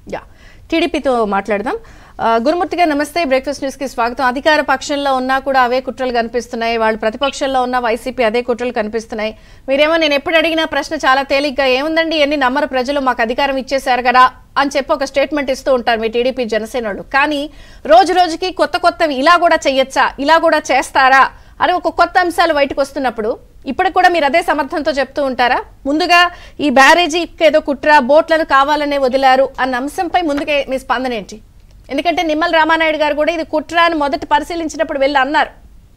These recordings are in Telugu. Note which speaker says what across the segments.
Speaker 1: యా టీడీపీతో మాట్లాడదాం ఆ, గురుమూర్తి గారు నమస్తే బ్రేక్ఫాస్ట్ న్యూస్ కి స్వాగతం అధికార పక్షంలో ఉన్నా కూడా అవే కుట్రలు కనిపిస్తున్నాయి వాళ్ళు ప్రతిపక్షంలో ఉన్న వైసీపీ అదే కుట్రలు కనిపిస్తున్నాయి మీరేమో నేను ఎప్పుడు అడిగిన ప్రశ్న చాలా తేలిగ్గా ఏముందండి ఎన్ని నమ్మరు ప్రజలు మాకు అధికారం ఇచ్చేశారు కదా అని చెప్పి ఒక స్టేట్మెంట్ ఇస్తూ ఉంటారు మీ టీడీపీ జనసేన వాళ్ళు కానీ రోజు రోజుకి కొత్త కొత్తవి ఇలా కూడా చెయ్యొచ్చా ఇలా కూడా చేస్తారా అని ఒక కొత్త అంశాలు బయటకు వస్తున్నప్పుడు ఇప్పటికి కూడా మీరు అదే సమర్థంతో చెప్తూ ఉంటారా ముందుగా ఈ బ్యారేజీకి ఏదో కుట్ర బోట్లను కావాలనే వదిలారు అన్న అంశంపై ముందుకే మీ స్పందన ఏంటి ఎందుకంటే నిమ్మల రామానాయుడు గారు కూడా ఇది కుట్ర అని మొదట పరిశీలించినప్పుడు వెళ్ళి అన్నారు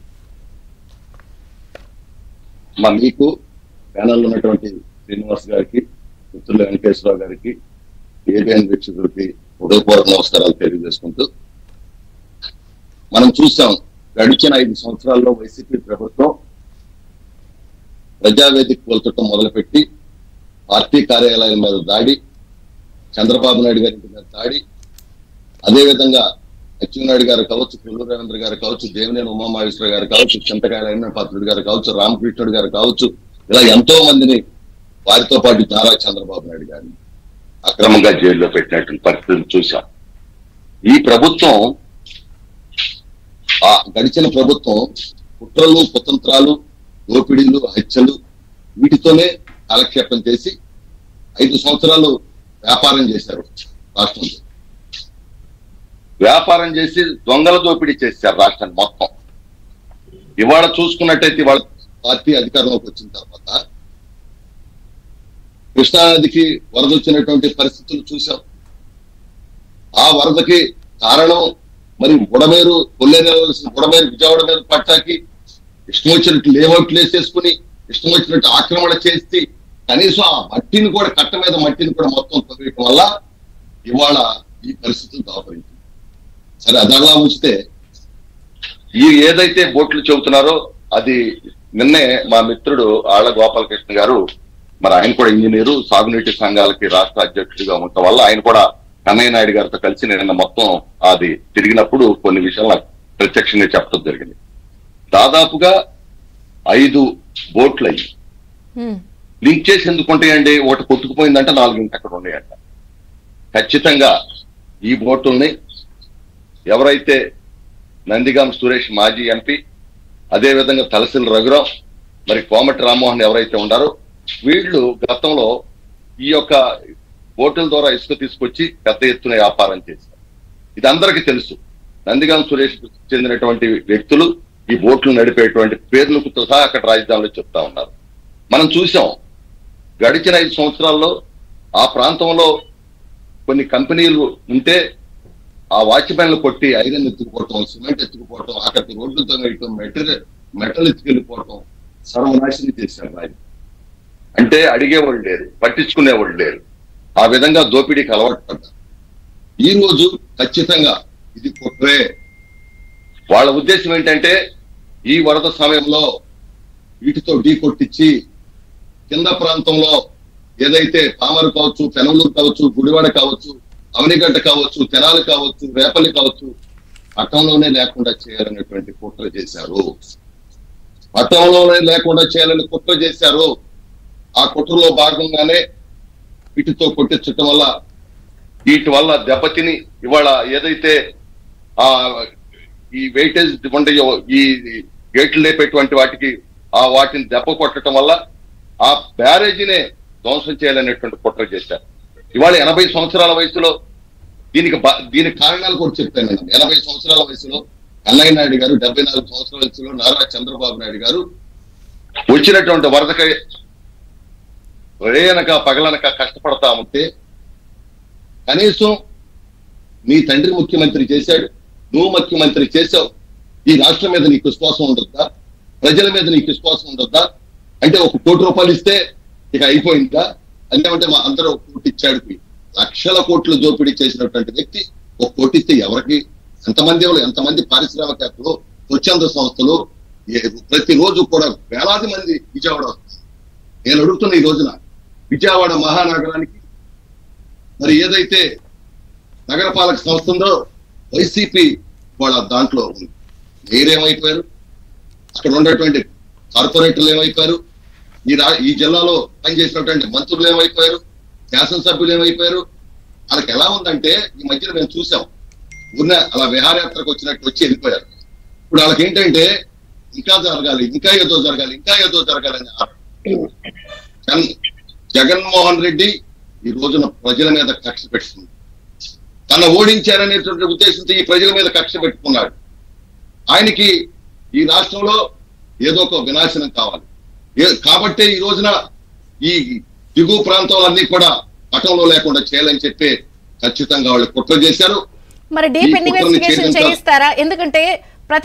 Speaker 2: మా మీకు ప్యానల్ ఉన్నటువంటి శ్రీనివాస్ గారికి మిత్రులు వెంకటేశ్వరరావు గారికి ఏబిఎన్ వీక్షకులకి హృదయపూర్వక నమస్కారాలు తెలియజేసుకుంటూ మనం చూసాం గడిచిన ఐదు సంవత్సరాల్లో వైసీపీ ప్రభుత్వం ప్రజావేదిక కోల్చడం మొదలుపెట్టి పార్టీ కార్యాలయాల మీద దాడి చంద్రబాబు నాయుడు గారి ఇంటి మీద దాడి అదేవిధంగా అచ్చెన్నాయుడు గారు కావచ్చు పిల్లల రవీంద్ర గారు కావచ్చు దేవినేని ఉమామహేశ్వర గారు కావచ్చు చింతకాయల అయిన పాత్రుడు గారు కావచ్చు రామకృష్ణుడు గారు కావచ్చు ఇలా ఎంతో మందిని వారితో పాటు నారా చంద్రబాబు నాయుడు గారిని అక్రమంగా జైల్లో పెట్టినటువంటి పరిస్థితులు చూశాం ఈ ప్రభుత్వం ఆ గడిచిన ప్రభుత్వం కుట్రలు కుతంత్రాలు దోపిడీలు హత్యలు వీటితోనే కాలక్షేపం చేసి ఐదు సంవత్సరాలు వ్యాపారం చేశారు రాష్ట్రంలో వ్యాపారం చేసి దొంగల దోపిడీ చేశారు రాష్ట్రాన్ని మొత్తం ఇవాళ చూసుకున్నట్టయితే ఇవాళ పార్టీ అధికారంలోకి వచ్చిన తర్వాత కృష్ణానదికి వరద వచ్చినటువంటి పరిస్థితులు చూసాం ఆ వరదకి కారణం మరి బుడమేరు కొల్లేరవలసిన బుడమేరు విజయవాడ మీద పట్టాకి ఇష్టం వచ్చినట్టు లేఅవుట్లు వేసేసుకుని ఇష్టం వచ్చినట్టు ఆక్రమణ చేసి కనీసం ఆ మట్టిని కూడా కట్ట మీద మట్టిని కూడా మొత్తం తొలగటం వల్ల ఇవాళ ఈ పరిస్థితులు దాపరించింది సరే అదలా ఉంచితే ఈ ఏదైతే బోట్లు చెబుతున్నారో అది నిన్నే మా మిత్రుడు ఆళ్ల గోపాలకృష్ణ గారు మరి ఆయన కూడా ఇంజనీరు సాగునీటి సంఘాలకి రాష్ట్ర అధ్యక్షుడిగా ఉండటం వల్ల ఆయన కూడా కన్నయ్య నాయుడు గారితో కలిసి నిన్న మొత్తం అది తిరిగినప్పుడు కొన్ని విషయాలు నాకు ప్రత్యక్షంగా చెప్పడం జరిగింది దాదాపుగా ఐదు బోట్లు అయ్యి
Speaker 1: హ్మ్.
Speaker 2: లింక్ చేసి ఎందుకు ఉంటాయండి ఒకటి కొట్టుకుపోయిందంటే నాలుగు ఇంక అక్కడ ఉన్నాయంట ఖచ్చితంగా ఈ బోటుల్ని ఎవరైతే నందిగాం సురేష్ మాజీ ఎంపీ అదే విధంగా తలసిల్ రఘురాం మరి కోమటి రామ్మోహన్ ఎవరైతే ఉన్నారో వీళ్ళు గతంలో ఈ యొక్క బోటుల ద్వారా ఇసుక తీసుకొచ్చి పెద్ద ఎత్తున వ్యాపారం చేశారు ఇది అందరికీ తెలుసు నందిగాం సురేష్ చెందినటువంటి వ్యక్తులు ఈ బోట్లు నడిపేటువంటి పేర్లకు సహా అక్కడ రాజధానిలో చెప్తా ఉన్నారు మనం చూసాం గడిచిన ఐదు సంవత్సరాల్లో ఆ ప్రాంతంలో కొన్ని కంపెనీలు ఉంటే ఆ వాచ్మెన్లు కొట్టి ఐరన్ ఎత్తుకుపోవటం సిమెంట్ ఎత్తుకుపోవటం అక్కడికి రోడ్లతో వేయటం మెటీరియల్ మెటల్ ఎత్తుకెళ్ళిపోవటం సర్వనాశనం చేశారు ఆయన అంటే అడిగేవాళ్ళు లేరు పట్టించుకునేవాళ్ళు లేరు ఆ విధంగా దోపిడీకి అలవాటు పడ్డారు ఈ రోజు ఖచ్చితంగా ఇది కుట్రే వాళ్ళ ఉద్దేశం ఏంటంటే ఈ వరద సమయంలో వీటితో ఢీ కొట్టించి కింద ప్రాంతంలో ఏదైతే పామరు కావచ్చు పెనమలూరు కావచ్చు గుడివాడ కావచ్చు అవనిగడ్డ కావచ్చు తెనాలి కావచ్చు రేపల్లి కావచ్చు పట్టణంలోనే లేకుండా చేయాలనేటువంటి కుట్ర చేశారు పట్టణంలోనే లేకుండా చేయాలని కుట్ర చేశారు ఆ కుట్రలో భాగంగానే వీటితో కొట్టించటం వల్ల వీటి వల్ల దెబ్బతిని ఇవాళ ఏదైతే ఆ ఈ వెయిటేజ్ ఉండయో ఈ గేట్లు లేపేటువంటి వాటికి ఆ వాటిని దెబ్బ కొట్టడం వల్ల ఆ బ్యారేజీనే ధ్వంసం చేయాలనేటువంటి కుట్ర చేశారు ఇవాళ ఎనభై సంవత్సరాల వయసులో దీనికి బ- దీనికి కారణాలు కూడా చెప్పాను నేను ఎనభై సంవత్సరాల వయసులో కన్నయ్య నాయుడు గారు డెబ్బై నాలుగు సంవత్సరాల వయసులో నారా చంద్రబాబు నాయుడు గారు వచ్చినటువంటి వరదకై రేయనక పగలనక కష్టపడతా ఉంటే కనీసం నీ తండ్రి ముఖ్యమంత్రి చేశాడు నువ్వు ముఖ్యమంత్రి చేశావు ఈ రాష్ట్రం మీద నీకు విశ్వాసం ఉండొద్దా ప్రజల మీద నీకు విశ్వాసం ఉండొద్దా అంటే ఒక కోటి రూపాయలు ఇస్తే ఇక అయిపోయిందా అంటే మా అందరూ ఒక కోటి ఇచ్చాడు లక్షల కోట్లు దోపిడీ చేసినటువంటి వ్యక్తి ఒక కోటి ఇస్తే ఎవరికి ఎంతమంది ఎవరు ఎంతమంది పారిశ్రామికవేత్తలు స్వచ్ఛంద సంస్థలు ఏ- ప్రతిరోజు కూడా వేలాది మంది విజయవాడ వస్తారు నేను అడుగుతున్న ఈ రోజున విజయవాడ మహానగరానికి మరి ఏదైతే నగరపాలక సంస్థ ఉందో వైసీపీ వాళ్ళ దాంట్లో ఉంది మీరేమైపోయారు అక్కడ ఉన్నటువంటి కార్పొరేటర్లు ఏమైపోయారు ఈ రా ఈ జిల్లాలో పనిచేసినటువంటి మంత్రులు ఏమైపోయారు శాసనసభ్యులు ఏమైపోయారు వాళ్ళకి ఎలా ఉందంటే ఈ మధ్యన మేము చూసాం ఉన్న అలా విహారయాత్రకు వచ్చినట్టు వచ్చి వెళ్ళిపోయారు ఇప్పుడు వాళ్ళకి ఏంటంటే ఇంకా జరగాలి ఇంకా ఏదో జరగాలి ఇంకా ఏదో జరగాలి అని ఆశ. కానీ జగన్మోహన్ రెడ్డి ఈ రోజున ప్రజల మీద కక్ష పెట్టుకుంది తన ఓడించారనేటువంటి ఉద్దేశంతో ఈ ప్రజల మీద కక్ష పెట్టుకున్నాడు ఆయనకి ఈ రాష్ట్రంలో ఏదో ఒక వినాశనం కావాలి ఏ- కాబట్టే ఈ రోజున ఈ దిగువ ప్రాంతాలన్నీ కూడా పటంలో లేకుండా చేయాలని చెప్పి ఖచ్చితంగా వాళ్ళు కుట్ర చేశారు
Speaker 1: మరి డీప్
Speaker 2: ఈ కుట్రని
Speaker 1: ఇన్వెస్టిగేషన్
Speaker 2: ఛేదించాలి.
Speaker 1: చేయిస్తారా ఎందుకంటే